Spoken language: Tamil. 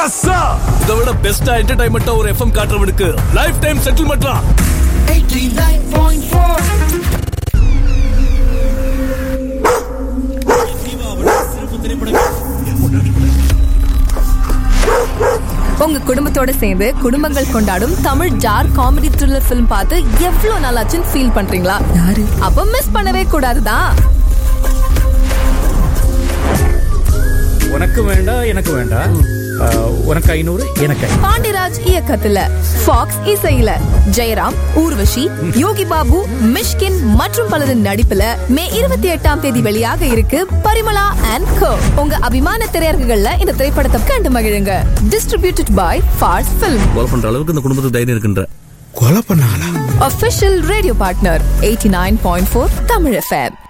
கசா இதை விட பெஸ்டா என்டர்டைன்மெண்டா ஒரு எஃப்எம் காட்டுறவனுக்கு லைஃப் டைம் செட்டில்மெண்ட்லாம் 89.4 உங்க குடும்பத்தோட சேர்ந்து குடும்பங்கள் கொண்டாடும் தமிழ் ஜார் காமெடி த்ரில்லர் ஃபிலிம் பார்த்து எவ்வளவு நல்லாச்சுன்னு ஃபீல் பண்றீங்களா யாரு அப்ப மிஸ் பண்ணவே கூடாதுதான் உனக்கு வேண்டாம் எனக்கு வேண்டாம் ஆஹ், உனக்கு ஐநூறு எனக்கு ஐநூறு. பாண்டிராஜ் இயக்கத்துல ஃபாக்ஸ் இசையில ஜெயராம் ஊர்வஷி யோகி பாபு மிஷ்கின் மற்றும் பலரின் நடிப்புல மே இருபத்தி எட்டாம் தேதி வெளியாக இருக்கு பரிமளா அண்ட் கோ உங்க அபிமான திரையரங்குகள்ல இந்த திரைப்படத்தை கண்டு மகிழுங்க டிஸ்ட்ரிபியூட்டட் பை ஃபார்ஸ் ஃபிலிம் கொலை பண்ற அளவுக்கு இந்த குடும்பத்துக்கு தைரியம் இருக்குன்ற கொலை பண்ணாளா official radio partner 89.4 Tamil FM